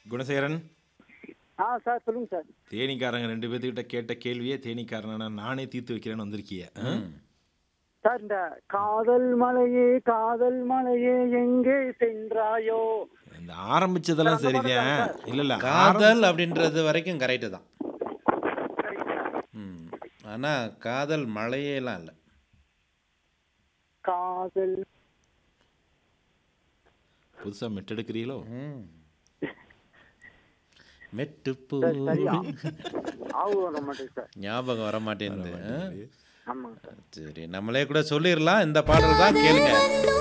குணசேகரன் ஆ சார் சொல்லுங்க சார் தேனிக்காரங்க ரெண்டு பேர்த்துக்கிட்ட கேட்ட கேள்வியே தேனிக்காரனா நானே தீர்த்து வைக்கிறேன்னு வந்திருக்கிய ஆ? சார் இந்த காதல் மலையே காதல் மலையே எங்கே சென்றாயோ இந்த ஆரம்பிச்சதெல்லாம் சரிதான் இல்ல இல்ல ஆரம்- காதல் அப்படின்றது வரைக்கும் கரெக்டு தான் ம் ஆனால் காதல் மழையெல்லாம் இல்லை காதல் புதுசா மெட்டெடுக்கிறீங்களோ ம் மெட்டுப்பூ சார் சரியா ஆவு வர மாட்டேங்குது சார் ஞாபகம் வர மாட்டேங்குது ஆமாங்க சார் சரி நம்மளே கூட சொல்லிடலாம் இந்த பாடல் தான் கேளுங்க